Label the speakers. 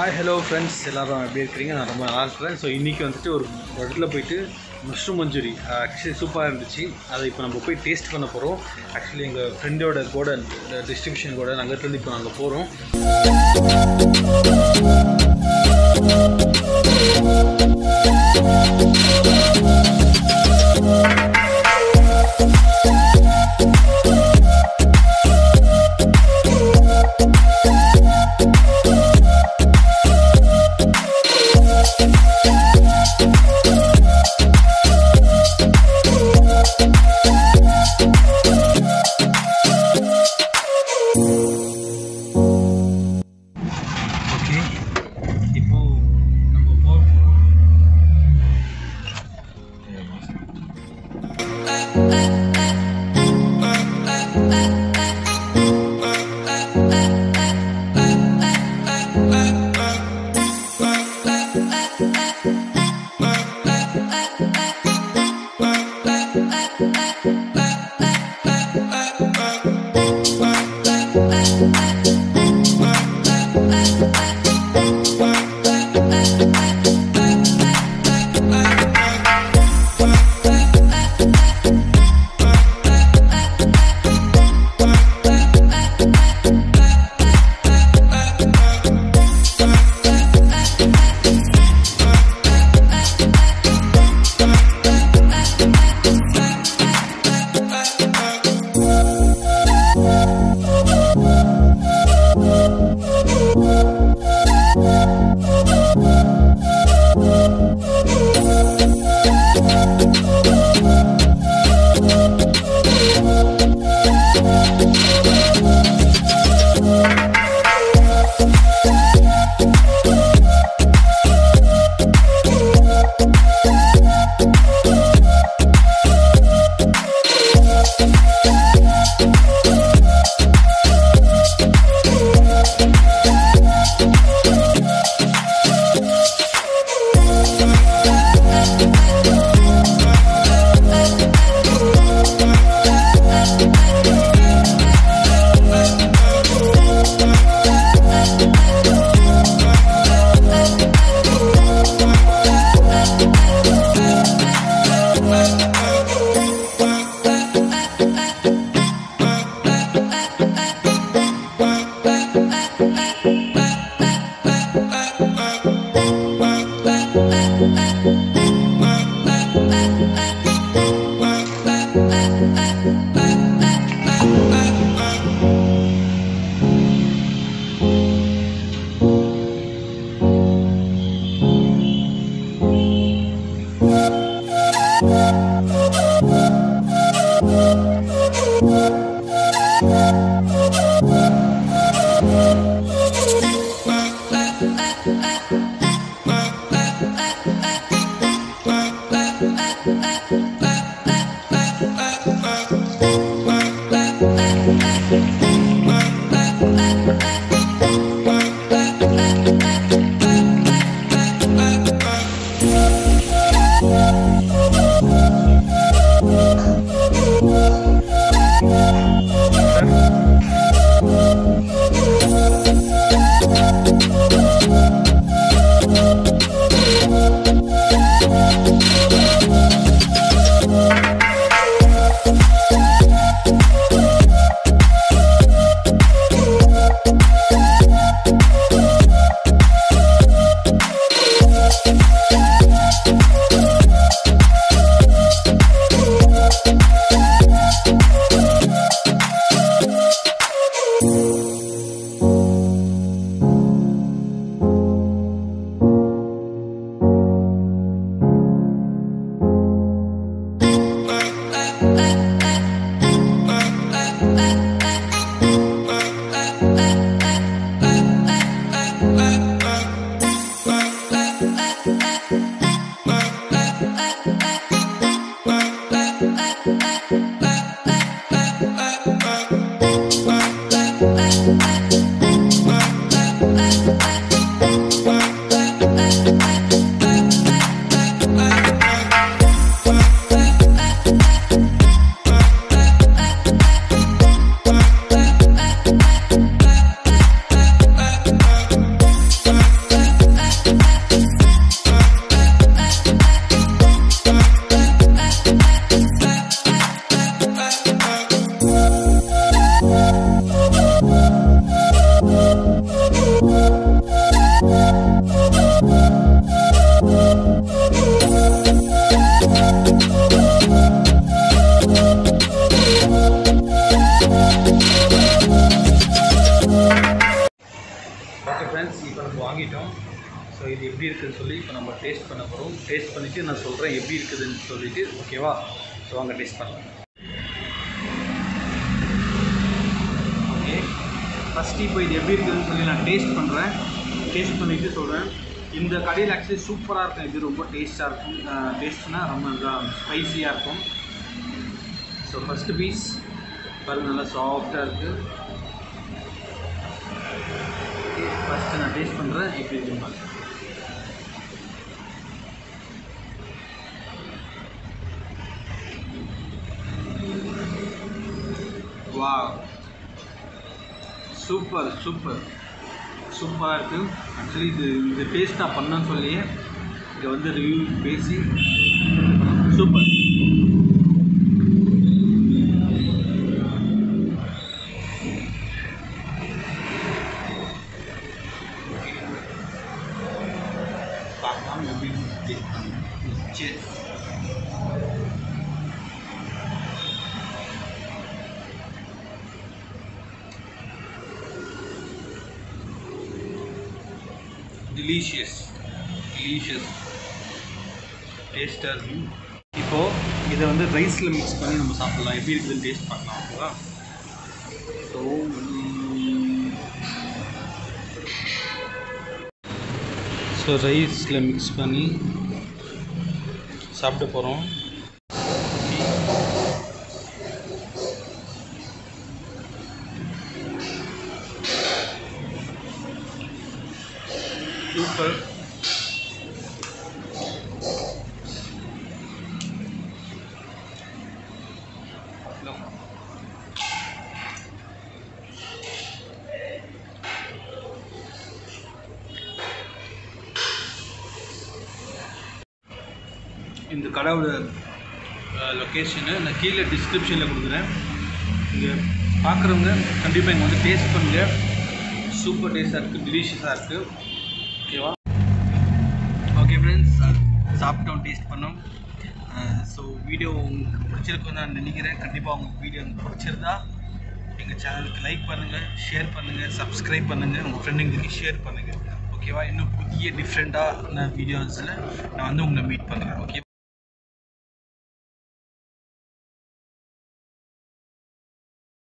Speaker 1: hi hello friends எல்லாரும் எப்படி இருக்கிறீங்க நான் ரொம்ப நல்லா இருக்கிறேன் ஸோ இன்றைக்கி வந்துட்டு ஒரு ஒரு இடத்துல போயிட்டு மஷ்ரூம் மஞ்சூரி ஆக்சுவலி சூப்பராக இருந்துச்சு அதை இப்போ நம்ம போய் டேஸ்ட் பண்ண போகிறோம் ஆக்சுவலி எங்கள் ஃப்ரெண்டோட கோடன் டிஸ்ட்ரிபியூஷன் கோடன் அங்கேருந்து இப்போ நாங்கள் போகிறோம் ஓகே இப்போ நம்ம போ இது எப்படி இருக்குதுன்னு சொல்லி இப்போ நம்ம டேஸ்ட் பண்ண போகிறோம் டேஸ்ட் பண்ணிவிட்டு நான் சொல்கிறேன் எப்படி இருக்குதுன்னு சொல்லிட்டு ஓகேவா ஸோ வாங்க டேஸ்ட் பண்ணலாம் ஓகே ஃபஸ்ட்டு இப்போ இது எப்படி இருக்குதுன்னு சொல்லி நான் டேஸ்ட் பண்ணுறேன் டேஸ்ட் பண்ணிவிட்டு சொல்கிறேன் இந்த கடையில் ஆக்சுவலி சூப்பராக இருக்கும் இது ரொம்ப டேஸ்ட்டாக இருக்கும் டேஸ்ட்னால் ரொம்ப நல்லா ஸ்பைசியாக இருக்கும் ஸோ ஃபஸ்ட்டு பீஸ் பாருங்க நல்லா சாஃப்டாக இருக்குது ஃபஸ்ட்டு நான் டேஸ்ட் பண்ணுறேன் எப்படி இருக்குன்னு பாருங்க வா சூப்பர் சூப்பர் சூப்பராக இருக்குது ஆக்சுவலி இது இந்த டேஸ்ட் நான் பண்ணேன்னு சொல்லியே இங்கே வந்து ரிவ்யூ பேசி சூப்பர் பார்க்கலாம் எப்படி டேஸ்ட் பண்ணுங்க சரி delicious delicious டேஸ்ட்டாக இருக்கும் இப்போது இதை வந்து ரைஸில் மிக்ஸ் பண்ணி நம்ம சாப்பிட்லாம் எப்படி இருக்குதுன்னு டேஸ்ட் பார்க்கலாம் ஓகேவா ஸோ ஸோ ரைஸில் மிக்ஸ் பண்ணி சாப்பிட போகிறோம் சூப்பர் இந்த கடையோட லொக்கேஷனு நான் கீழே டிஸ்கிரிப்ஷனில் கொடுக்குறேன் இங்கே பார்க்குறவங்க கண்டிப்பாக இங்கே வந்து டேஸ்ட் பண்ணுங்கள் சூப்பர் டேஸ்ட்டாக இருக்குது டெலிஷியஸாக இருக்குது ஓகேவா ஓகே ஃப்ரெண்ட்ஸ் சாப்பிட்டோம் டேஸ்ட் பண்ணோம் ஸோ வீடியோ உங்களுக்கு பிடிச்சிருக்குன்னு நான் நினைக்கிறேன் கண்டிப்பாக உங்களுக்கு வீடியோ உங்களுக்கு பிடிச்சிருந்தா எங்கள் சேனலுக்கு லைக் பண்ணுங்கள் ஷேர் பண்ணுங்கள் சப்ஸ்கிரைப் பண்ணுங்கள் உங்கள் ஃப்ரெண்டுங்களுக்கு ஷேர் பண்ணுங்கள் ஓகேவா இன்னும் புதிய டிஃப்ரெண்ட்டான வீடியோஸில் நான் வந்து உங்களை மீட் பண்ணுறேன் ஓகே